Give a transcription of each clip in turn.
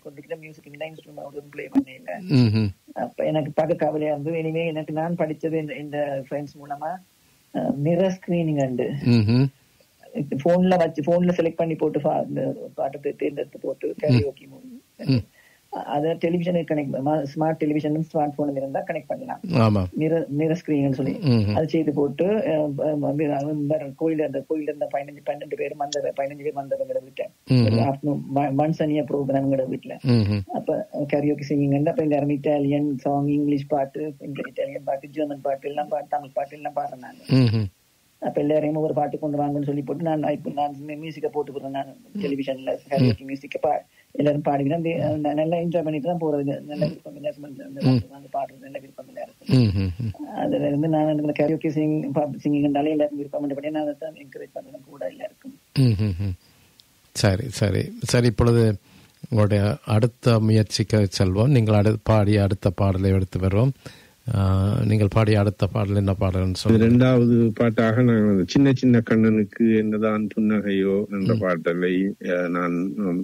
கொண்டிருக்கிற மியூசிக் இந்த instrument play பண்ணல ம்ஹும். அப்ப எனக்கு பார்க்க கவலையா இருந்தது இனிமே எனக்கு நான் படிச்சது இந்த இந்த ஃப்ரெண்ட்ஸ் மூலமா மிரர் ஸ்கிரீனிங் உண்டு ம்ஹும். போன்ல வச்சு போன்ல செலக்ட் பண்ணி போட்டு பா- இந்த பாட்டு தேர்ந்தெடுத்து போட்டு கரியோக்கி அத television connect smart television smart phone இருந்தா கனெக்ட் பண்ணலாம் ஆமா மிரர் மிரர் ஸ்கிரீன் சொல்லி ம்ஹும். அது செய்து போட்டு அஹ், அஹ், வந்து அவன் வேற கோயில் அந்த கோயில்ல இருந்த பதினஞ்சு பன்னெண்டு பேர் வந்த பதினஞ்சு பேர் வந்தவங்க வீட்டேன் ம்ஹும். ஆஃப்டர்நூன் மன்சனியா ப்ரோக்ராம் வீட்டுல ம்ஹும். அப்ப கரியோக்கி சிங்கிங் அப்ப இந்த இட்டாலியன் சாங் இங்கிலீஷ் பாட்டு இட்டாலியன் பாட்டு ஜெர்மன் பாட்டு எல்லாம் பாட்டு தமிழ் பாட்டு எல்லாம் பாடுறாங்க ம்ஹும். அப்ப எல்லாரையும் ஒரு பாட்டு கொண்டு வாங்கன்னு சொல்லி போட்டு நான் இப்ப நான் மியூசிக்க போட்டு போடுறேன் நான் டெலிவிஷன்ல கரியோக்கி மியூசிக்க பா எல்லாரும் பாடுவீங்க அந்த அந்த நல்லா என்ஜாய் பண்ணிட்டு தான் போறது நல்ல விருப்பம் இல்லை சும்மா அந்த பாட்டு வந்து பாடுறது நல்ல விருப்பம் இல்லை இருக்கும் ம்ஹும். அதுல இருந்து நான் இந்த கரியோக்கி சிங் சிங்கிங்னாலே எல்லாருக்கும் விருப்பம் பண்ணபடியே நான் அதை தான் என்கரேஜ் பண்ணுறேன் கூட எல்லாருக்கும் ம்ஹும். சரி சரி சரி இப்பொழுது உங்களுடைய அடுத்த முயற்சிக்கு செல்வோம் நீங்கள் அடு பாடிய அடுத்த பாடலை எடுத்து வருவோம் ஆஹ், நீங்கள் பாடிய அடுத்த பாடல் என்ன பாடல்னு இது சொல்லுங்க இரண்டாவது பாட்டாக நான் அந்த சின்ன சின்ன கண்ணனுக்கு என்னதான் புன்னகையோ என்ற பாடலை அஹ், நான் உம்,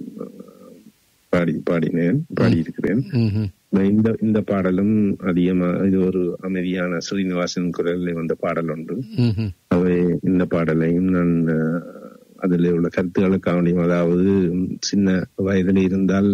பாடி பாடினேன் பாடியிருக்கிறேன் ம்ஹும். இந்த இந்த பாடலும் அதிகமா இது ஒரு அமைதியான ஸ்ரீனிவாசன் குரலில் வந்த பாடல் ஒன்று ம்ஹும். அவை இந்த பாடலையும் நான் அஹ், அதில் உள்ள கருத்துக்களுக்காக அதாவது உம், சின்ன வயதில் இருந்தால்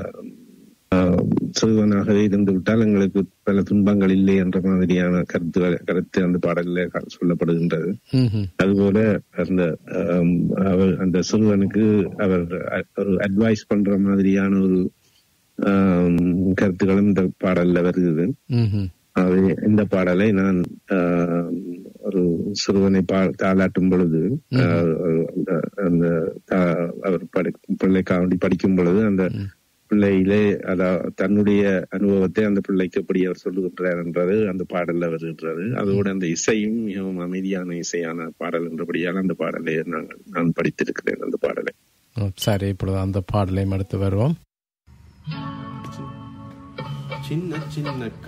அஹ், சிறுவனாகவே இருந்து விட்டால் எங்களுக்கு பல துன்பங்கள் இல்லை என்ற மாதிரியான கருத்துக்கள் கருத்து அந்த பாடலில் சொல்லப்படுகின்றது ம்ஹும். அதுபோல அந்த ஆம், அவர் அந்த சிறுவனுக்கு அவர் அ- ஒரு அட்வைஸ் பண்ற மாதிரியான ஒரு ஆம், கருத்துக்களும் இந்த பாடல்ல வருகிறது ம்ஹும். அவை இந்த பாடலை நான் ஆம், ஒரு சிறுவனை பா தாளாட்டும் பொழுது ஆ, அந்த- அந்த தா- அவர் படி பிள்ளைக்காண்டி படிக்கும் பொழுது அந்த பிள்ளையிலே அதா தன்னுடைய அனுபவத்தை அந்த பிள்ளைக்கு எப்படி அவர் சொல்லுகின்றார் என்றது அந்த பாடல்ல வருகின்றது அதோடு அந்த இசையும் மிகவும் அமைதியான இசையான பாடல் என்றபடியால் அந்த பாடலை நான் நான் படித்திருக்கிறேன் அந்த பாடலை சரி இப்பொழுது அந்த பாடலையும் எடுத்து வருவோம் சின்ன சின்ன